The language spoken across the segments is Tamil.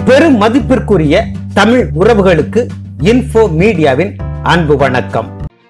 பெரும் மதிப்பிற்குரிய தமிழ் உறவுகளுக்கு இன்ஃபோ மீடியாவின் அன்பு வணக்கம்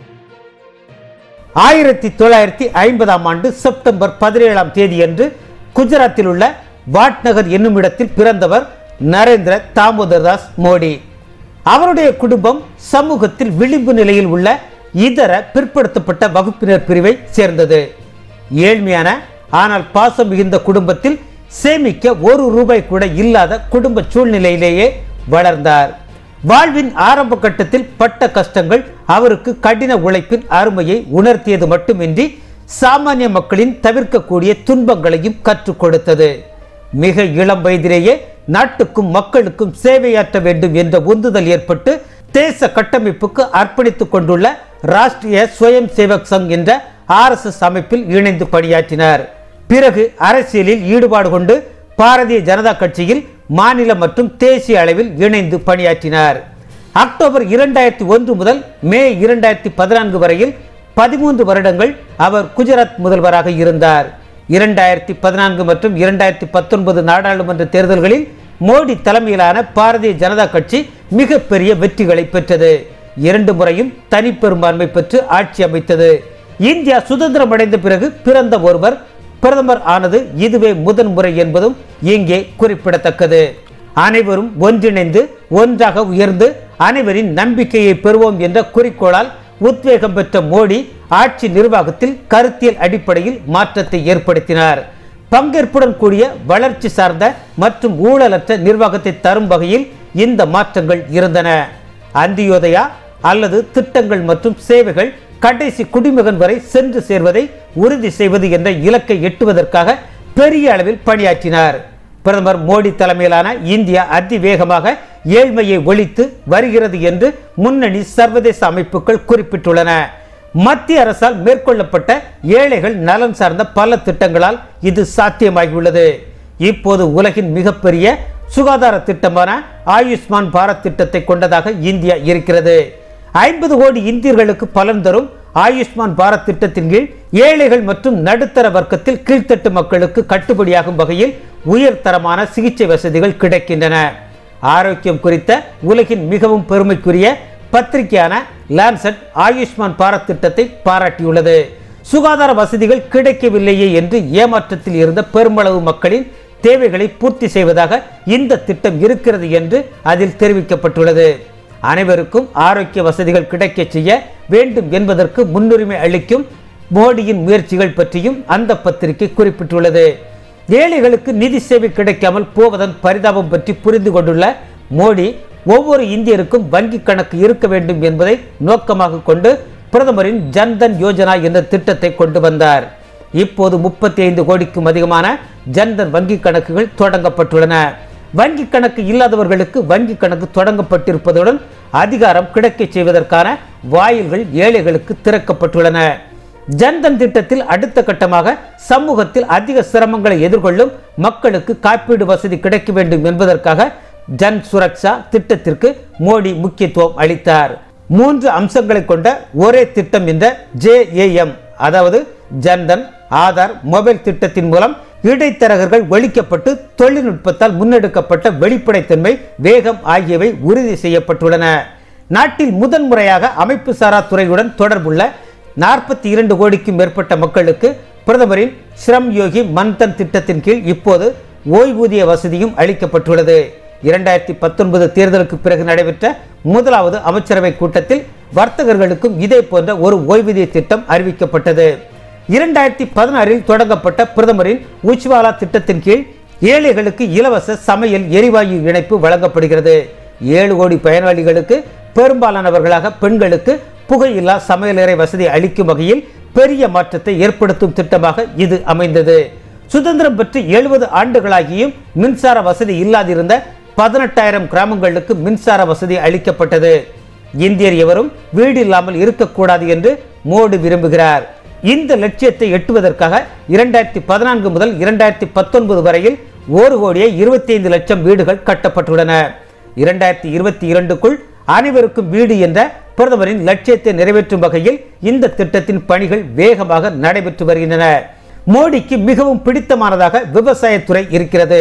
ஆயிரத்தி தொள்ளாயிரத்தி ஐம்பதாம் ஆண்டு செப்டம்பர் பதினேழாம் தேதியன்று குஜராத்தில் உள்ள வாட்நகர் என்னும் இடத்தில் பிறந்தவர் நரேந்திர தாமோதர்தாஸ் மோடி அவருடைய குடும்பம் சமூகத்தில் விளிம்பு நிலையில் உள்ள இதர பிற்படுத்தப்பட்ட வகுப்பினர் பிரிவை சேர்ந்தது ஏழ்மையான ஆனால் பாசம் மிகுந்த குடும்பத்தில் சேமிக்க ஒரு ரூபாய் கூட இல்லாத குடும்ப சூழ்நிலையிலேயே வளர்ந்தார் வாழ்வின் ஆரம்ப கட்டத்தில் பட்ட கஷ்டங்கள் அவருக்கு கடின உழைப்பின் அருமையை உணர்த்தியது மட்டுமின்றி சாமானிய மக்களின் தவிர்க்கக்கூடிய துன்பங்களையும் கற்றுக் கொடுத்தது மிக இளம் வயதிலேயே நாட்டுக்கும் மக்களுக்கும் சேவையாற்ற வேண்டும் என்ற உந்துதல் ஏற்பட்டு தேச கட்டமைப்புக்கு அர்ப்பணித்துக் கொண்டுள்ள ராஷ்டிரிய ஸ்வயம் சேவக் சங் என்ற ஆர்எஸ்எஸ் அமைப்பில் இணைந்து பணியாற்றினார் பிறகு அரசியலில் ஈடுபாடு கொண்டு பாரதிய ஜனதா கட்சியில் மாநில மற்றும் தேசிய அளவில் இணைந்து பணியாற்றினார் அக்டோபர் இரண்டாயிரத்தி ஒன்று முதல் மே இரண்டாயிரத்தி பதினான்கு வரையில் பதிமூன்று வருடங்கள் அவர் குஜராத் முதல்வராக இருந்தார் இரண்டாயிரத்தி பதினான்கு மற்றும் இரண்டாயிரத்தி பத்தொன்பது நாடாளுமன்ற தேர்தல்களில் மோடி தலைமையிலான பாரதிய ஜனதா கட்சி மிகப்பெரிய வெற்றிகளை பெற்றது இரண்டு முறையும் தனிப்பெரும்பான்மை பெற்று ஆட்சி அமைத்தது இந்தியா சுதந்திரம் அடைந்த பிறகு பிறந்த ஒருவர் பிரதமர் ஆனது இதுவே முதன் முறை என்பதும் இங்கே குறிப்பிடத்தக்கது அனைவரும் ஒன்றிணைந்து ஒன்றாக உயர்ந்து அனைவரின் நம்பிக்கையை பெறுவோம் என்ற குறிக்கோளால் உத்வேகம் பெற்ற மோடி ஆட்சி நிர்வாகத்தில் கருத்தியல் அடிப்படையில் மாற்றத்தை ஏற்படுத்தினார் பங்கேற்புடன் கூடிய வளர்ச்சி சார்ந்த மற்றும் ஊழலற்ற நிர்வாகத்தை தரும் வகையில் இந்த மாற்றங்கள் இருந்தன அந்தியோதயா அல்லது திட்டங்கள் மற்றும் சேவைகள் கடைசி குடிமகன் வரை சென்று சேர்வதை உறுதி செய்வது என்ற இலக்கை எட்டுவதற்காக பெரிய அளவில் பணியாற்றினார் பிரதமர் மோடி தலைமையிலான இந்தியா அதிவேகமாக ஏழ்மையை ஒழித்து வருகிறது என்று முன்னணி சர்வதேச அமைப்புகள் குறிப்பிட்டுள்ளன மத்திய அரசால் மேற்கொள்ளப்பட்ட ஏழைகள் நலன் சார்ந்த பல திட்டங்களால் இது சாத்தியமாகியுள்ளது இப்போது உலகின் மிகப்பெரிய சுகாதார திட்டமான ஆயுஷ்மான் பாரத் திட்டத்தை கொண்டதாக இந்தியா இருக்கிறது ஐம்பது கோடி இந்தியர்களுக்கு பலன் தரும் ஆயுஷ்மான் பாரத் திட்டத்தின் கீழ் ஏழைகள் மற்றும் நடுத்தர வர்க்கத்தில் கீழ்த்தட்டு மக்களுக்கு கட்டுப்படியாகும் வகையில் உயர்தரமான சிகிச்சை வசதிகள் கிடைக்கின்றன ஆரோக்கியம் குறித்த உலகின் மிகவும் பெருமைக்குரிய பத்திரிகையான லான்செட் ஆயுஷ்மான் பாரத் திட்டத்தை பாராட்டியுள்ளது சுகாதார வசதிகள் கிடைக்கவில்லையே என்று ஏமாற்றத்தில் இருந்த பெருமளவு மக்களின் தேவைகளை பூர்த்தி செய்வதாக இந்த திட்டம் இருக்கிறது என்று அதில் தெரிவிக்கப்பட்டுள்ளது அனைவருக்கும் ஆரோக்கிய வசதிகள் கிடைக்க செய்ய வேண்டும் என்பதற்கு முன்னுரிமை அளிக்கும் மோடியின் முயற்சிகள் பற்றியும் அந்த பத்திரிகை குறிப்பிட்டுள்ளது ஏழைகளுக்கு நிதி சேவை கிடைக்காமல் போவதன் பரிதாபம் பற்றி புரிந்து கொண்டுள்ள மோடி ஒவ்வொரு இந்தியருக்கும் வங்கி கணக்கு இருக்க வேண்டும் என்பதை நோக்கமாக கொண்டு பிரதமரின் ஜன்தன் யோஜனா என்ற திட்டத்தை கொண்டு வந்தார் இப்போது முப்பத்தி ஐந்து கோடிக்கும் அதிகமான ஜன்தன் வங்கி கணக்குகள் தொடங்கப்பட்டுள்ளன வங்கி கணக்கு இல்லாதவர்களுக்கு வங்கி கணக்கு தொடங்கப்பட்டிருப்பதுடன் அதிகாரம் கிடைக்கச் செய்வதற்கான வாயில்கள் ஏழைகளுக்கு திறக்கப்பட்டுள்ளன ஜன்தன் திட்டத்தில் அடுத்த கட்டமாக சமூகத்தில் அதிக சிரமங்களை எதிர்கொள்ளும் மக்களுக்கு காப்பீடு வசதி கிடைக்க வேண்டும் என்பதற்காக ஜன் சுரக்ஷா திட்டத்திற்கு மோடி முக்கியத்துவம் அளித்தார் மூன்று அம்சங்களை கொண்ட ஒரே திட்டம் என்ற ஜேஏஎம் அதாவது ஜன்தன் ஆதார் மொபைல் திட்டத்தின் மூலம் இடைத்தரகர்கள் ஒழிக்கப்பட்டு தொழில்நுட்பத்தால் முன்னெடுக்கப்பட்ட வெளிப்படைத்தன்மை வேகம் ஆகியவை உறுதி செய்யப்பட்டுள்ளன நாட்டில் முதன்முறையாக அமைப்பு சாரா துறையுடன் தொடர்புள்ள நாற்பத்தி இரண்டு கோடிக்கும் மேற்பட்ட மக்களுக்கு பிரதமரின் ஸ்ரம் யோகி மன்தன் திட்டத்தின் கீழ் இப்போது ஓய்வூதிய வசதியும் அளிக்கப்பட்டுள்ளது இரண்டாயிரத்தி பத்தொன்பது தேர்தலுக்கு பிறகு நடைபெற்ற முதலாவது அமைச்சரவை கூட்டத்தில் வர்த்தகர்களுக்கும் இதே போன்ற ஒரு ஓய்வூதிய திட்டம் அறிவிக்கப்பட்டது இரண்டாயிரத்தி பதினாறில் தொடங்கப்பட்ட பிரதமரின் உஜ்வாலா திட்டத்தின் கீழ் ஏழைகளுக்கு இலவச சமையல் எரிவாயு இணைப்பு வழங்கப்படுகிறது ஏழு கோடி பயனாளிகளுக்கு பெரும்பாலானவர்களாக பெண்களுக்கு புகையில்லா சமையலறை வசதி அளிக்கும் வகையில் பெரிய மாற்றத்தை ஏற்படுத்தும் திட்டமாக இது அமைந்தது சுதந்திரம் பெற்று எழுபது ஆண்டுகளாகியும் மின்சார வசதி இல்லாதிருந்த பதினெட்டாயிரம் கிராமங்களுக்கு மின்சார வசதி அளிக்கப்பட்டது இந்தியர் எவரும் வீடு இல்லாமல் இருக்கக்கூடாது என்று மோடி விரும்புகிறார் இந்த லட்சியத்தை எட்டுவதற்காக இரண்டாயிரத்தி பதினான்கு முதல் இரண்டாயிரத்தி பத்தொன்பது வரையில் ஒரு கோடியே இருபத்தி ஐந்து லட்சம் வீடுகள் கட்டப்பட்டுள்ளன இரண்டாயிரத்தி இருபத்தி இரண்டுக்குள் அனைவருக்கும் வீடு என்ற பிரதமரின் லட்சியத்தை நிறைவேற்றும் வகையில் இந்த திட்டத்தின் பணிகள் வேகமாக நடைபெற்று வருகின்றன மோடிக்கு மிகவும் பிடித்தமானதாக விவசாயத்துறை இருக்கிறது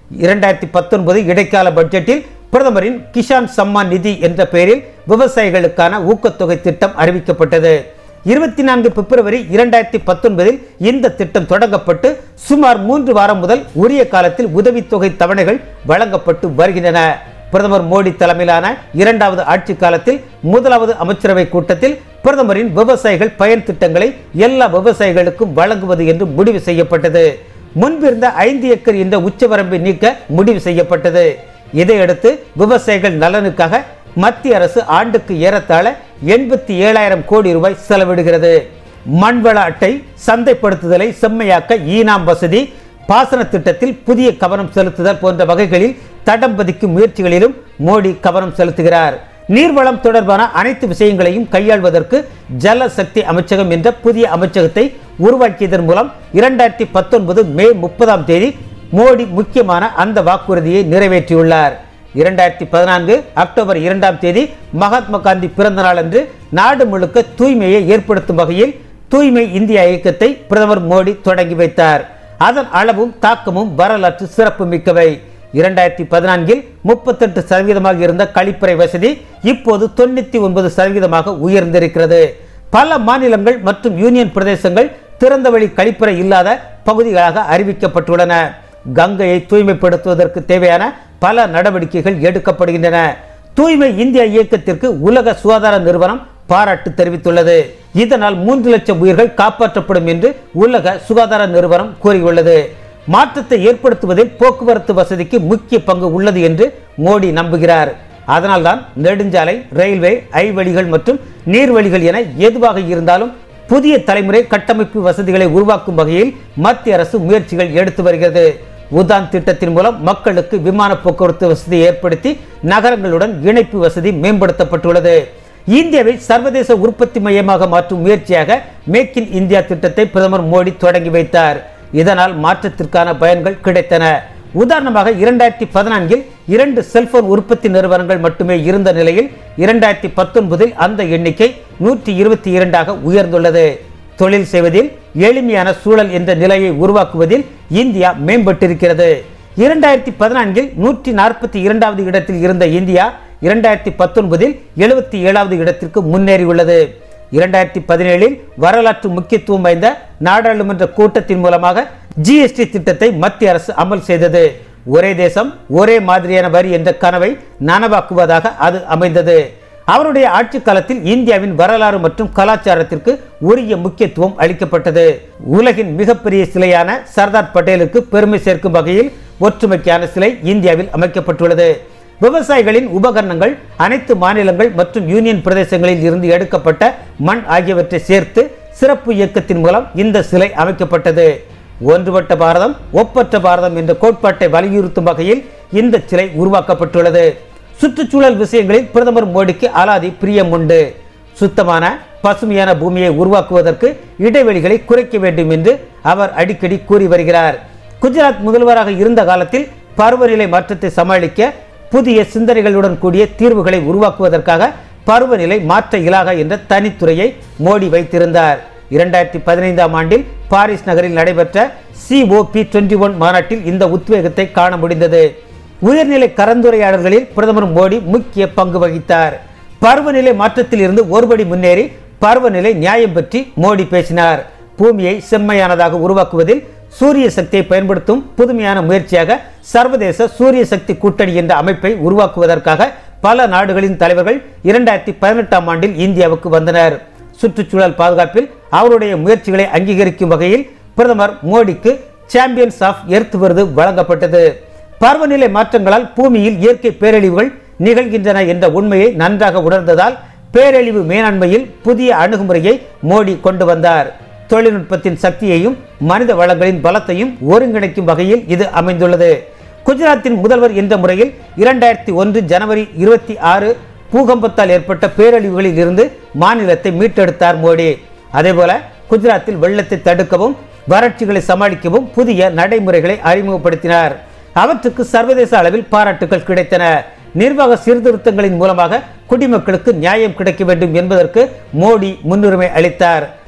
இரண்டாயிரத்தி பத்தொன்பது இடைக்கால பட்ஜெட்டில் பிரதமரின் கிஷான் சம்மான் நிதி என்ற பெயரில் விவசாயிகளுக்கான ஊக்கத்தொகை திட்டம் அறிவிக்கப்பட்டது இருபத்தி நான்கு பிப்ரவரி இரண்டாயிரத்தி பத்தொன்பதில் இந்த திட்டம் தொடங்கப்பட்டு சுமார் மூன்று வாரம் முதல் உரிய காலத்தில் உதவித்தொகை தவணைகள் வழங்கப்பட்டு வருகின்றன பிரதமர் மோடி தலைமையிலான இரண்டாவது ஆட்சி காலத்தில் முதலாவது அமைச்சரவை கூட்டத்தில் பிரதமரின் விவசாயிகள் பயன் திட்டங்களை எல்லா விவசாயிகளுக்கும் வழங்குவது என்று முடிவு செய்யப்பட்டது முன்பிருந்த ஐந்து ஏக்கர் என்ற உச்சவரம்பை நீக்க முடிவு செய்யப்பட்டது இதையடுத்து விவசாயிகள் நலனுக்காக மத்திய அரசு ஆண்டுக்கு ஏறத்தாழ எண்பத்தி ஏழாயிரம் கோடி ரூபாய் செலவிடுகிறது மண்வள அட்டை சந்தைப்படுத்துதலை செம்மையாக்க ஈனாம் வசதி பாசன திட்டத்தில் புதிய கவனம் செலுத்துதல் போன்ற வகைகளில் தடம் பதிக்கும் முயற்சிகளிலும் மோடி கவனம் செலுத்துகிறார் நீர்வளம் தொடர்பான அனைத்து விஷயங்களையும் கையாள்வதற்கு ஜல சக்தி அமைச்சகம் என்ற புதிய அமைச்சகத்தை உருவாக்கியதன் மூலம் இரண்டாயிரத்தி பத்தொன்பது மே முப்பதாம் தேதி மோடி முக்கியமான அந்த வாக்குறுதியை நிறைவேற்றியுள்ளார் இரண்டாயிரத்தி பதினான்கு அக்டோபர் இரண்டாம் தேதி மகாத்மா காந்தி பிறந்த நாள் அன்று நாடு முழுக்க தூய்மையை ஏற்படுத்தும் வகையில் தூய்மை இந்தியா இயக்கத்தை பிரதமர் மோடி தொடங்கி வைத்தார் அதன் அளவும் தாக்கமும் வரலாற்று சிறப்பு மிக்கவை இரண்டாயிரத்தி பதினான்கில் முப்பத்தெட்டு சதவீதமாக இருந்த கழிப்பறை வசதி இப்போது தொண்ணூத்தி ஒன்பது சதவீதமாக உயர்ந்திருக்கிறது பல மாநிலங்கள் மற்றும் யூனியன் பிரதேசங்கள் திறந்தவெளி கழிப்பறை இல்லாத பகுதிகளாக அறிவிக்கப்பட்டுள்ளன கங்கையை தூய்மைப்படுத்துவதற்கு தேவையான பல நடவடிக்கைகள் எடுக்கப்படுகின்றன தூய்மை இந்தியா இயக்கத்திற்கு உலக சுகாதார நிறுவனம் பாராட்டு தெரிவித்துள்ளது இதனால் மூன்று லட்சம் உயிர்கள் காப்பாற்றப்படும் என்று உலக சுகாதார நிறுவனம் கூறியுள்ளது மாற்றத்தை ஏற்படுத்துவதில் போக்குவரத்து வசதிக்கு முக்கிய பங்கு உள்ளது என்று மோடி நம்புகிறார் அதனால்தான் நெடுஞ்சாலை ரயில்வே ஐவழிகள் மற்றும் நீர்வழிகள் என எதுவாக இருந்தாலும் புதிய தலைமுறை கட்டமைப்பு வசதிகளை உருவாக்கும் வகையில் மத்திய அரசு முயற்சிகள் எடுத்து வருகிறது உதான் திட்டத்தின் மூலம் மக்களுக்கு விமான போக்குவரத்து வசதி ஏற்படுத்தி நகரங்களுடன் இணைப்பு வசதி மேம்படுத்தப்பட்டுள்ளது இந்தியாவை சர்வதேச உற்பத்தி மையமாக மாற்றும் முயற்சியாக மேக் இன் இந்தியா திட்டத்தை பிரதமர் மோடி தொடங்கி வைத்தார் இதனால் மாற்றத்திற்கான பயன்கள் கிடைத்தன உதாரணமாக இரண்டாயிரத்தி பதினான்கில் இரண்டு செல்போன் உற்பத்தி நிறுவனங்கள் மட்டுமே இருந்த நிலையில் இரண்டாயிரத்தி பத்தொன்பதில் அந்த எண்ணிக்கை நூற்றி இருபத்தி இரண்டாக உயர்ந்துள்ளது தொழில் செய்வதில் எளிமையான சூழல் என்ற நிலையை உருவாக்குவதில் இந்தியா மேம்பட்டிருக்கிறது இரண்டாயிரத்தி பதினான்கில் நூற்றி நாற்பத்தி இரண்டாவது இடத்தில் இருந்த இந்தியா இரண்டாயிரத்தி பத்தொன்பதில் எழுபத்தி ஏழாவது இடத்திற்கு முன்னேறியுள்ளது இரண்டாயிரத்தி பதினேழில் வரலாற்று முக்கியத்துவம் வாய்ந்த நாடாளுமன்ற கூட்டத்தின் மூலமாக ஜிஎஸ்டி திட்டத்தை மத்திய அரசு அமல் செய்தது ஒரே தேசம் ஒரே மாதிரியான வரி என்ற கனவை நனவாக்குவதாக அது அமைந்தது அவருடைய ஆட்சி காலத்தில் இந்தியாவின் வரலாறு மற்றும் கலாச்சாரத்திற்கு உரிய முக்கியத்துவம் அளிக்கப்பட்டது உலகின் மிகப்பெரிய சிலையான சர்தார் பட்டேலுக்கு பெருமை சேர்க்கும் வகையில் ஒற்றுமைக்கான சிலை இந்தியாவில் அமைக்கப்பட்டுள்ளது விவசாயிகளின் உபகரணங்கள் அனைத்து மாநிலங்கள் மற்றும் யூனியன் பிரதேசங்களில் இருந்து எடுக்கப்பட்ட மண் ஆகியவற்றை சேர்த்து சிறப்பு இயக்கத்தின் மூலம் இந்த சிலை அமைக்கப்பட்டது ஒன்றுபட்ட பாரதம் ஒப்பற்ற பாரதம் என்ற கோட்பாட்டை வலியுறுத்தும் வகையில் இந்த சிலை உருவாக்கப்பட்டுள்ளது சுற்றுச்சூழல் விஷயங்களில் பிரதமர் மோடிக்கு அலாதி பிரியம் உண்டு சுத்தமான பசுமையான பூமியை உருவாக்குவதற்கு இடைவெளிகளை குறைக்க வேண்டும் என்று அவர் அடிக்கடி கூறி வருகிறார் குஜராத் முதல்வராக இருந்த காலத்தில் பருவநிலை மாற்றத்தை சமாளிக்க புதிய சிந்தனைகளுடன் கூடிய தீர்வுகளை உருவாக்குவதற்காக பருவநிலை மாற்ற இலாகா என்ற தனித்துறையை மோடி வைத்திருந்தார் இரண்டாயிரத்தி பதினைந்தாம் ஆண்டில் பாரிஸ் நகரில் நடைபெற்ற சிஓபி டுவெண்ட்டி ஒன் மாநாட்டில் இந்த உத்வேகத்தை காண முடிந்தது உயர்நிலை கலந்துரையாடல்களில் பிரதமர் மோடி முக்கிய பங்கு வகித்தார் பருவநிலை மாற்றத்தில் இருந்து ஒருபடி முன்னேறி பருவநிலை நியாயம் பற்றி மோடி பேசினார் பூமியை செம்மையானதாக உருவாக்குவதில் சூரிய சக்தியை பயன்படுத்தும் புதுமையான முயற்சியாக சர்வதேச சூரிய சக்தி கூட்டணி என்ற அமைப்பை உருவாக்குவதற்காக பல நாடுகளின் தலைவர்கள் இரண்டாயிரத்தி பதினெட்டாம் ஆண்டில் இந்தியாவுக்கு வந்தனர் சுற்றுச்சூழல் பாதுகாப்பில் அவருடைய முயற்சிகளை அங்கீகரிக்கும் வகையில் பிரதமர் மோடிக்கு சாம்பியன்ஸ் ஆஃப் எர்த் விருது வழங்கப்பட்டது பருவநிலை மாற்றங்களால் பூமியில் இயற்கை பேரழிவுகள் நிகழ்கின்றன என்ற உண்மையை நன்றாக உணர்ந்ததால் பேரழிவு மேலாண்மையில் புதிய அணுகுமுறையை மோடி கொண்டு வந்தார் தொழில்நுட்பத்தின் சக்தியையும் மனித வளங்களின் பலத்தையும் ஒருங்கிணைக்கும் வகையில் இது அமைந்துள்ளது குஜராத்தின் முதல்வர் என்ற முறையில் இரண்டாயிரத்தி ஒன்று ஜனவரி இருபத்தி ஆறு பூகம்பத்தால் ஏற்பட்ட பேரழிவுகளில் இருந்து மாநிலத்தை மீட்டெடுத்தார் மோடி அதேபோல குஜராத்தில் வெள்ளத்தை தடுக்கவும் வறட்சிகளை சமாளிக்கவும் புதிய நடைமுறைகளை அறிமுகப்படுத்தினார் அவற்றுக்கு சர்வதேச அளவில் பாராட்டுகள் கிடைத்தன நிர்வாக சீர்திருத்தங்களின் மூலமாக குடிமக்களுக்கு நியாயம் கிடைக்க வேண்டும் என்பதற்கு மோடி முன்னுரிமை அளித்தார்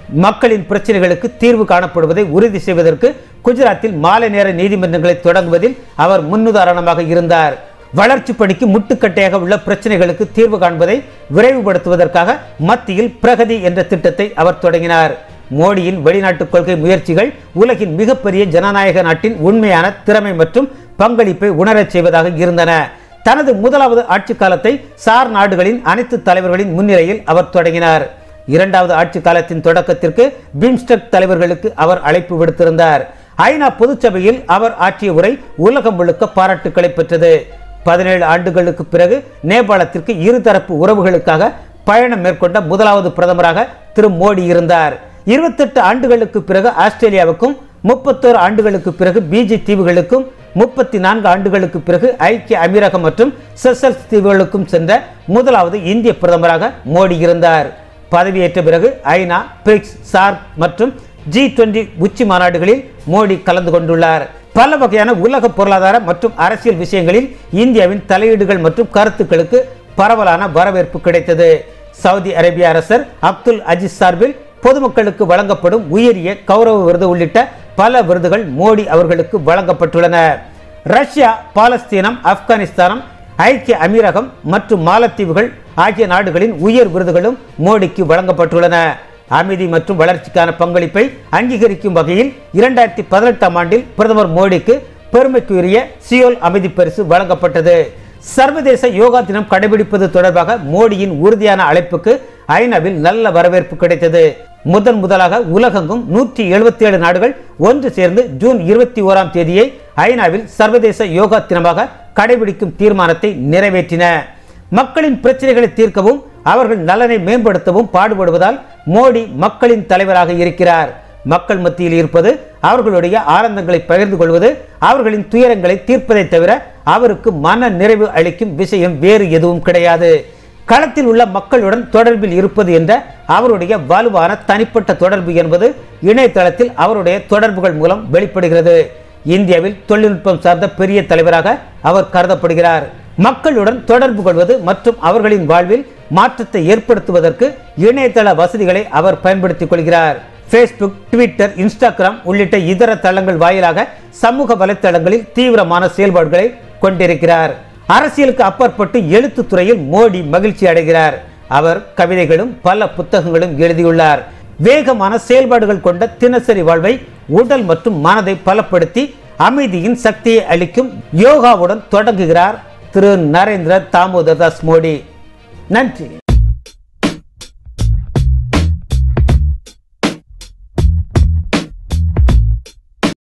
மக்களின் பிரச்சனைகளுக்கு தீர்வு காணப்படுவதை உறுதி செய்வதற்கு குஜராத்தில் மாலை நேர நீதிமன்றங்களை தொடங்குவதில் அவர் முன்னுதாரணமாக இருந்தார் வளர்ச்சி பணிக்கு முட்டுக்கட்டையாக உள்ள பிரச்சனைகளுக்கு தீர்வு காண்பதை விரைவுபடுத்துவதற்காக மத்தியில் பிரகதி என்ற திட்டத்தை அவர் தொடங்கினார் மோடியின் வெளிநாட்டு கொள்கை முயற்சிகள் உலகின் மிகப்பெரிய ஜனநாயக நாட்டின் உண்மையான திறமை மற்றும் பங்களிப்பை உணரச் செய்வதாக இருந்தன தனது முதலாவது ஆட்சி காலத்தை சார் நாடுகளின் அனைத்து தலைவர்களின் முன்னிலையில் அவர் தொடங்கினார் இரண்டாவது ஆட்சி காலத்தின் தொடக்கத்திற்கு பிம்ஸ்டெக் தலைவர்களுக்கு அவர் அழைப்பு விடுத்திருந்தார் ஐநா பொதுச்சபையில் அவர் ஆற்றிய உரை உலகம் முழுக்க பாராட்டுக்களை பெற்றது பதினேழு ஆண்டுகளுக்கு பிறகு நேபாளத்திற்கு இருதரப்பு உறவுகளுக்காக பயணம் மேற்கொண்ட முதலாவது பிரதமராக திரு மோடி இருந்தார் இருபத்தெட்டு ஆண்டுகளுக்கு பிறகு ஆஸ்திரேலியாவுக்கும் முப்பத்தோரு ஆண்டுகளுக்கு பிறகு பிஜி தீவுகளுக்கும் முப்பத்தி நான்கு ஆண்டுகளுக்கு பிறகு ஐக்கிய அமீரகம் மற்றும் செசல்ஸ் தீவுகளுக்கும் சென்ற முதலாவது இந்திய பிரதமராக மோடி இருந்தார் பதவியேற்ற பிறகு ஐநா பிரிக்ஸ் சார்க் மற்றும் ஜி டுவெண்டி உச்சி மாநாடுகளில் மோடி கலந்து கொண்டுள்ளார் பல வகையான உலக பொருளாதார மற்றும் அரசியல் விஷயங்களில் இந்தியாவின் தலையீடுகள் மற்றும் கருத்துக்களுக்கு பரவலான வரவேற்பு கிடைத்தது சவுதி அரேபிய அரசர் அப்துல் அஜிஸ் சார்பில் பொதுமக்களுக்கு வழங்கப்படும் உயரிய கௌரவ விருது உள்ளிட்ட பல விருதுகள் மோடி அவர்களுக்கு வழங்கப்பட்டுள்ளன ரஷ்யா பாலஸ்தீனம் ஆப்கானிஸ்தானம் ஐக்கிய அமீரகம் மற்றும் மாலத்தீவுகள் ஆகிய நாடுகளின் உயர் விருதுகளும் மோடிக்கு வழங்கப்பட்டுள்ளன அமைதி மற்றும் வளர்ச்சிக்கான பங்களிப்பை அங்கீகரிக்கும் வகையில் இரண்டாயிரத்தி பதினெட்டாம் ஆண்டில் பிரதமர் மோடிக்கு பெருமைக்குரிய சியோல் அமைதி பரிசு வழங்கப்பட்டது சர்வதேச யோகா தினம் கடைபிடிப்பது தொடர்பாக மோடியின் உறுதியான அழைப்புக்கு ஐநாவில் நல்ல வரவேற்பு கிடைத்தது முதன் முதலாக உலகெங்கும் நூற்றி எழுபத்தி ஏழு நாடுகள் ஒன்று சேர்ந்து ஜூன் இருபத்தி ஓராம் தேதியை ஐநாவில் சர்வதேச யோகா தினமாக கடைபிடிக்கும் தீர்மானத்தை நிறைவேற்றின மக்களின் பிரச்சனைகளை தீர்க்கவும் அவர்கள் நலனை மேம்படுத்தவும் பாடுபடுவதால் மோடி மக்களின் தலைவராக இருக்கிறார் மக்கள் மத்தியில் இருப்பது அவர்களுடைய ஆனந்தங்களை பகிர்ந்து கொள்வது அவர்களின் துயரங்களை தீர்ப்பதை தவிர அவருக்கு மன நிறைவு அளிக்கும் விஷயம் வேறு எதுவும் கிடையாது களத்தில் உள்ள மக்களுடன் தொடர்பில் இருப்பது என்ற அவருடைய வலுவான தனிப்பட்ட தொடர்பு என்பது இணையதளத்தில் அவருடைய தொடர்புகள் மூலம் வெளிப்படுகிறது இந்தியாவில் தொழில்நுட்பம் சார்ந்த பெரிய தலைவராக அவர் கருதப்படுகிறார் மக்களுடன் தொடர்பு கொள்வது மற்றும் அவர்களின் வாழ்வில் மாற்றத்தை ஏற்படுத்துவதற்கு இணையதள வசதிகளை அவர் பயன்படுத்திக் கொள்கிறார் ஃபேஸ்புக் ட்விட்டர் இன்ஸ்டாகிராம் உள்ளிட்ட இதர தளங்கள் வாயிலாக சமூக வலைத்தளங்களில் தீவிரமான செயல்பாடுகளை கொண்டிருக்கிறார் அரசியலுக்கு அப்பாற்பட்டு எழுத்து துறையில் மோடி மகிழ்ச்சி அடைகிறார் அவர் கவிதைகளும் பல புத்தகங்களும் எழுதியுள்ளார் வேகமான செயல்பாடுகள் கொண்ட தினசரி வாழ்வை உடல் மற்றும் மனதை பலப்படுத்தி அமைதியின் சக்தியை அளிக்கும் யோகாவுடன் தொடங்குகிறார் திரு நரேந்திர தாமோதர் தாஸ் மோடி நன்றி